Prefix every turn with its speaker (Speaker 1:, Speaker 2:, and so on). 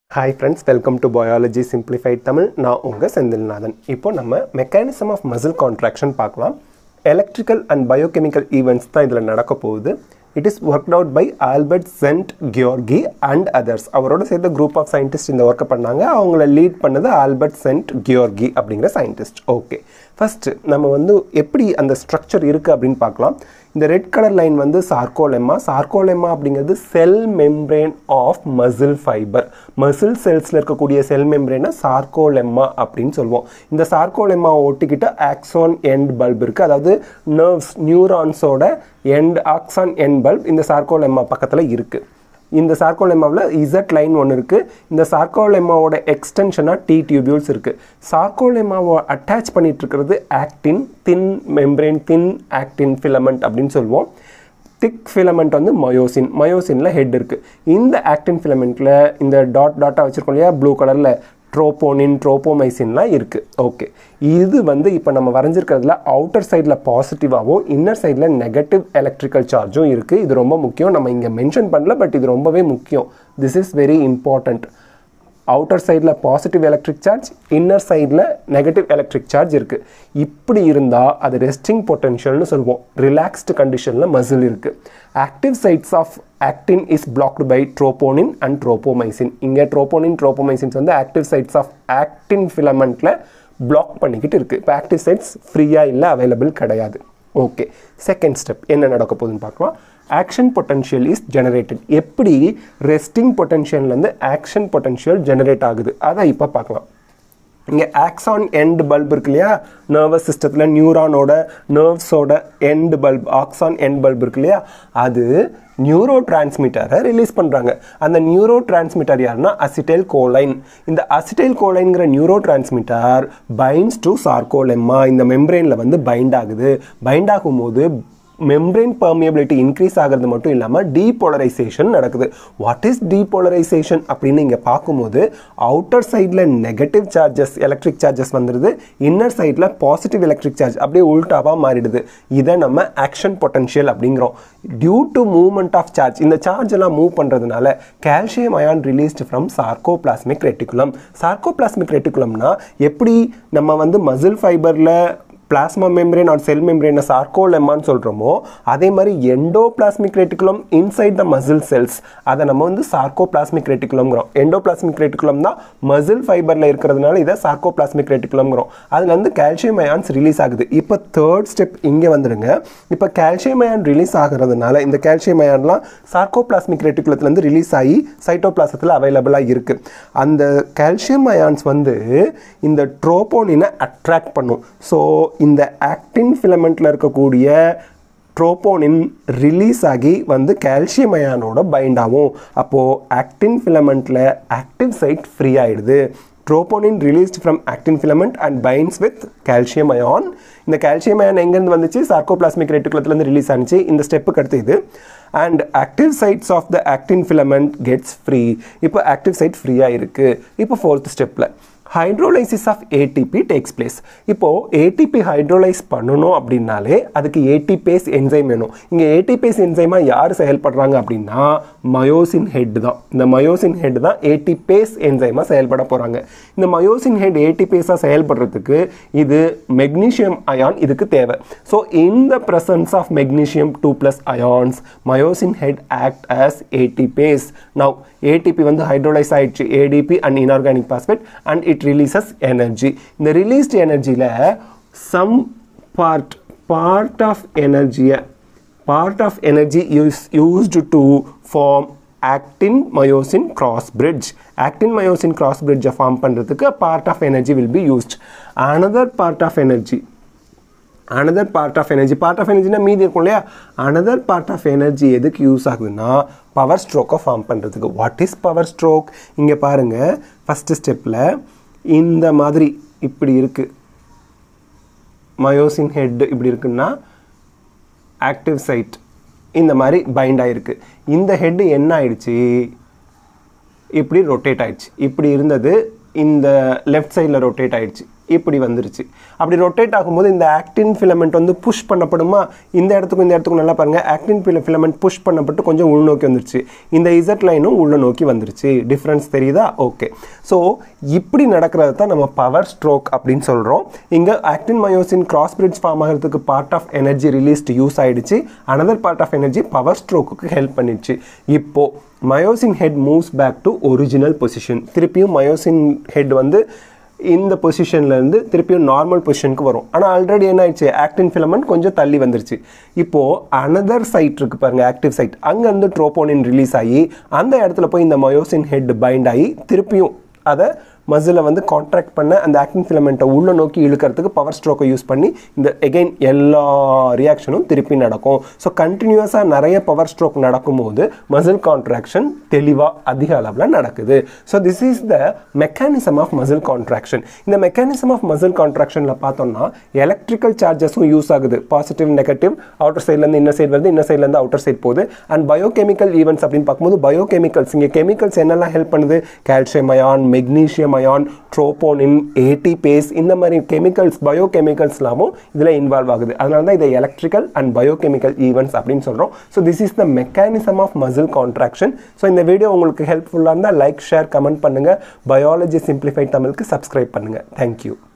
Speaker 1: hi friends welcome to biology simplified Tamil நான் உங்கள் செந்தில்நாதன் இப்போ நம்ம மெக்கானிசம் ஆஃப் மசில் கான்ட்ராக்ஷன் பார்க்கலாம் எலக்ட்ரிக்கல் அண்ட் பயோகெமிக்கல் ஈவெண்ட்ஸ் தான் இதில் நடக்க போகுது it is worked out by Albert Szent கியோர்கி அண்ட் அதர்ஸ் அவரோட சேர்த்து குரூப் ஆஃப் சயின்டிஸ்ட் இந்த ஒர்க்கை பண்ணாங்க அவங்கள லீட் பண்ணது ஆல்பர்ட் சென்ட் கியோர்கி அப்படிங்கிற சயின்டிஸ்ட் ஓகே ஃபஸ்ட்டு நம்ம வந்து எப்படி அந்த ஸ்ட்ரக்சர் இருக்குது அப்படின்னு பார்க்கலாம் இந்த ரெட் கலர் லைன் வந்து சார்கோலெம்மா சார்கோலெம்மா அப்படிங்கிறது cell membrane of muscle fibre muscle செல்ஸில் இருக்கக்கூடிய செல் மெம்ப்ரேனை சார்கோலெம்மா அப்படின்னு சொல்லுவோம் இந்த சார்கோலெம்மா ஒட்டிக்கிட்ட ஆக்ஸான் எண்ட் பல்ப் இருக்குது அதாவது நர்வ்ஸ் நியூரான்ஸோட எண்ட் ஆக்ஸான் எண்ட் பல்ப் இந்த சார்கோலெம்மா பக்கத்தில் இருக்குது இந்த சார்கோலெமாவில் இசட் லைன் ஒன்று இருக்குது இந்த சார்கோலெமாவோட எக்ஸ்டென்ஷனாக டி டியூபியூல்ஸ் இருக்குது சார்கோலெமாவை அட்டாச் பண்ணிட்டு இருக்கிறது actin thin membrane thin actin filament அப்படின்னு சொல்லுவோம் திக் ஃபிலமெண்ட் வந்து மயோசின் மயோசினில் ஹெட் இருக்குது இந்த ஆக்டின் ஃபிலமெண்ட்டில் இந்த டாட் டாட்டாக வச்சுருக்கோம் இல்லையா ப்ளூ கலரில் ட்ரோபோனின் ட்ரோபோமைசின்லாம் இருக்குது ஓகே இது வந்து இப்போ நம்ம வரைஞ்சிருக்கிறதுல அவுட்டர் சைடில் பாசிட்டிவாகவும் இன்னர் சைடில் நெகட்டிவ் எலக்ட்ரிக்கல் சார்ஜும் இருக்குது இது ரொம்ப முக்கியம் நம்ம இங்கே மென்ஷன் பண்ணல பட் இது ரொம்பவே முக்கியம் this is very important outer சைடில் பாசிட்டிவ் எலக்ட்ரிக் சார்ஜ் இன்னர் சைடில் நெகட்டிவ் எலக்ட்ரிக் சார்ஜ் இருக்குது இப்படி இருந்தால் அது ரெஸ்டிங் பொட்டென்ஷியல்னு சொல்லுவோம் ரிலாக்ஸ்டு கண்டிஷனில் மசில் இருக்குது active sites of actin is blocked by troponin and tropomyosin இங்கே ட்ரோபோனின் ட்ரோபோமைசின்ஸ் வந்து ஆக்டிவ் சைட்ஸ் ஆஃப் ஆக்டின் ஃபிலமெண்ட்டில் பிளாக் பண்ணிக்கிட்டு இருக்குது இப்போ ஆக்டிவ் சைட்ஸ் ஃப்ரீயாக இல்லை அவைலபிள் கிடையாது ஓகே செகண்ட் ஸ்டெப் என்ன நடக்க போகுதுன்னு பார்க்கலாம் ஆக்ஷன் பொட்டன்ஷியல் இஸ் ஜெனரேட்டட் எப்படி ரெஸ்டிங் பொட்டன்ஷியல்லேருந்து ஆக்ஷன் பொட்டன்ஷியல் ஜெனரேட் ஆகுது அதை இப்போ பார்க்கலாம் இங்கே ஆக்ஸான் எண்ட் பல்ப் இருக்கு இல்லையா நர்வஸ் சிஸ்டத்தில் நியூரானோட நர்வ்ஸோட end bulb axon end bulb இருக்கு இல்லையா அது நியூரோ டிரான்ஸ்மிட்டரை ரிலீஸ் பண்ணுறாங்க அந்த நியூரோ டிரான்ஸ்மிட்டர் யாருன்னா அசிட்டைல் கோலைன் இந்த அசிட்டைல் கோலைன்கிற neurotransmitter binds to sarcolemma இந்த மெம்ப்ரெயினில் வந்து பைண்ட் ஆகுது பைண்ட் ஆகும்போது மெம்ப்ரெயின் பர்மியபிலிட்டி இன்க்ரீஸ் ஆகிறது மட்டும் இல்லாமல் டீபோலரைசேஷன் நடக்குது வாட் இஸ் டீபோலரைசேஷன் அப்படின்னு இங்கே பார்க்கும்போது அவுட்டர் சைடில் நெகட்டிவ் சார்ஜஸ் எலக்ட்ரிக் சார்ஜஸ் வந்துடுது இன்னர் சைடில் பாசிட்டிவ் எலக்ட்ரிக் சார்ஜ் அப்படியே உல்டாவாக மாறிடுது இதை நம்ம ஆக்ஷன் பொட்டன்ஷியல் அப்படிங்கிறோம் due to movement of charge இந்த சார்ஜ் எல்லாம் மூவ் பண்ணுறதுனால calcium ion released from sarcoplasmic reticulum sarcoplasmic ரெட்டிகுலம்னா எப்படி நம்ம வந்து மசில் ஃபைபரில் பிளாஸ்மா மெம்ப்ரேன் ஆர் செல் மெம்ப்ரேனை சார்கோலெம்மான்னு சொல்கிறோமோ அதே மாதிரி endoplasmic reticulum inside the muscle cells அதை நம்ம வந்து சார்கோபிளாஸ்மிக் ரெட்டிகுலம்ங்கிறோம் எண்டோபிளாஸ்மிக் ரெட்டிகுலம் தான் மசில் ஃபைபரில் இருக்கிறதுனால இதை சார்கோபிளாஸ்மிக் ரெட்டிகுலம்ங்கிறோம் அதில் வந்து கால்சியம் அயான்ஸ் ரிலீஸ் ஆகுது இப்போ தேர்ட் ஸ்டெப் இங்கே வந்துடுங்க இப்போ கால்சியம் அயான் ரிலீஸ் ஆகிறதுனால இந்த கால்சியம் அயான்லாம் சார்கோபிளாஸ்மிக் ரெட்டிகுலத்துலேருந்து ரிலீஸ் ஆகி சைட்டோபிளாசத்தில் அவைலபிளாக இருக்குது அந்த கால்சியம் அயான்ஸ் வந்து இந்த ட்ரோபோனினை அட்ராக்ட் பண்ணும் ஸோ இந்த ஆக்டின் ஃபிலமெண்ட்டில் இருக்கக்கூடிய ட்ரோபோனின் ரிலீஸ் ஆகி வந்து கால்சியம் அயானோட பைண்ட் ஆகும் அப்போது ஆக்டின் ஃபிலமெண்ட்டில் ஆக்டிவ் சைட் ஃப்ரீ ஆகிடுது troponin released from actin filament and binds with calcium ion இந்த கால்சியம் அயான் எங்கேருந்து வந்துச்சு சார்கோபிளாஸ்மிக் ரெட்டிகுலத்துலேருந்து ரிலீஸ் ஆனிச்சு இந்த ஸ்டெப்புக்கு அடுத்து இது and active sites of the actin filament gets free இப்போ ஆக்டிவ் சைட் ஃப்ரீயாக இருக்குது இப்போ ஃபோர்த் ஸ்டெப்பில் hydrolysis of ATP takes place இப்போது ஏடிபி ஹைட்ரோலைஸ் பண்ணணும் அப்படின்னாலே அதுக்கு ஏடிபேஸ் என்சைம் வேணும் இங்கே ஏடிபேஸ் என்சைமாக யார் செயல்படுறாங்க அப்படின்னா மயோசின் ஹெட் தான் இந்த மயோசின் ஹெட் தான் ஏடிபேஸ் என்சைமாக செயல்பட போகிறாங்க இந்த மயோசின் ஹெட் ஏடிபேஸாக செயல்படுறதுக்கு இது மெக்னீஷியம் அயான் இதுக்கு தேவை so in the presence of magnesium two plus ions myosin head act as ATPase now ATP வந்து ஹைட்ரோலைஸ் ஆயிடுச்சு ATP and inorganic phosphate and it releases energy இந்த ரிலீஸ்டு எனர்ஜியில் சம் பார்ட் பார்ட் ஆஃப் எனர்ஜியை part of energy use used to form actin myosin cross bridge actin myosin cross பிரிட்ஜை form பண்ணுறதுக்கு part of energy will be used another part of energy another part of energy part of எனர்ஜினா மீதி இருக்கும் இல்லையா another part of energy எதுக்கு use ஆகுதுன்னா power ஸ்ட்ரோக்கை form பண்ணுறதுக்கு வாட் இஸ் பவர் ஸ்ட்ரோக் இங்கே பாருங்கள் ஃபஸ்ட்டு ஸ்டெப்பில் இந்த மாதிரி இப்படி இருக்குது மயோசின் ஹெட் இப்படி இருக்குன்னா ஆக்டிவ் சைட் இந்த மாதிரி பைண்ட் ஆகிருக்கு இந்த ஹெட்டு என்ன ஆயிடுச்சு இப்படி ரொட்டேட் ஆயிடுச்சு இப்படி இருந்தது இந்த லெஃப்ட் சைடில் ரொட்டேட் ஆயிடுச்சு இப்படி வந்துருச்சு அப்படி ரொட்டேட் ஆகும்போது இந்த ஆக்டின் ஃபிலமெண்ட் வந்து புஷ் பண்ணப்படுமா இந்த இடத்துக்கும் இந்த இடத்துக்கும் நல்லா பாருங்கள் ஆக்டின் ஃபிலமெண்ட் புஷ் பண்ணப்பட்டு கொஞ்சம் உள்நோக்கி வந்துருச்சு இந்த இசட் லைனும் உள்ள நோக்கி வந்துருச்சு டிஃப்ரென்ஸ் தெரியுதா ஓகே ஸோ இப்படி நடக்கிறது தான் நம்ம பவர் ஸ்ட்ரோக் அப்படின்னு சொல்கிறோம் இங்கே actin myosin cross bridge form ஆகிறதுக்கு part of energy released use ஆயிடுச்சு another part of energy power ஸ்ட்ரோக்குக்கு ஹெல்ப் பண்ணிடுச்சு இப்போ myosin head moves back to original position திருப்பியும் மயோசின் ஹெட் வந்து இந்த பொசிஷன்லேருந்து திருப்பியும் நார்மல் பொசிஷனுக்கு வரும் ஆனால் ஆல்ரெடி என்ன ஆயிடுச்சு ஆக்டின் ஃபிலமெண்ட் கொஞ்சம் தள்ளி வந்துருச்சு இப்போது அனதர் சைட் இருக்குது பாருங்கள் ஆக்டிவ் சைட் அங்கேருந்து ட்ரோபோனின் ரிலீஸ் ஆகி அந்த இடத்துல போய் இந்த மயோசின் ஹெட் பைண்ட் ஆகி திருப்பியும் அதை மசிலை வந்து கான்ட்ராக்ட் பண்ண அந்த ஆக்டின் ஃபிலமெண்ட்டை உள்ள நோக்கி இழுக்கிறதுக்கு பவர் ஸ்ட்ரோக்கை யூஸ் பண்ணி இந்த எகைன் எல்லா ரியாக்ஷனும் திருப்பி நடக்கும் ஸோ கண்டினியூஸாக நிறைய பவர் ஸ்ட்ரோக் நடக்கும்போது மசில் கான்ட்ராக்ஷன் தெளிவாக அதிக அளவில் நடக்குது so this is the mechanism of muscle contraction இந்த மெக்கானிசம் ஆஃப் மசில் கான்ட்ராக்ஷனில் பார்த்தோம்னா எலக்ட்ரிக்கல் சார்ஜஸும் யூஸ் ஆகுது பாசிட்டிவ் நெகட்டிவ் அவுட்டர் சைட்லேருந்து இன்னர் சைடு வருது இன்னர் சைட்லேருந்து அவுட்டர் சைட் போகுது அண்ட் பயோகெமிக்கல் ஈவெண்ட்ஸ் அப்படின்னு பார்க்கும்போது பயோகெமிக்கல்ஸ் இங்கே கெமிக்கல்ஸ் என்னெல்லாம் ஹெல்ப் பண்ணுது calcium ion magnesium ion troponin ATPase இந்த மாதிரி கெமிக்கல்ஸ் பயோகெமிக்கல்ஸ்லாமும் இதில் இன்வால்வ் ஆகுது அதனால தான் இதை எலக்ட்ரிக்கல் அண்ட் பயோகெமிக்கல் ஈவெண்ட்ஸ் அப்படின்னு சொல்கிறோம் so this is the mechanism of muscle contraction so இந்த வீடியோ உங்களுக்கு ஹெல்ப்ஃபுல்லாக இருந்தால் லைக் ஷேர் கமெண்ட் பண்ணுங்கள் பயாலஜி சிம்பிளிஃபைட் தமிழுக்கு சப்ஸ்கிரைப் பண்ணுங்கள் தேங்க்யூ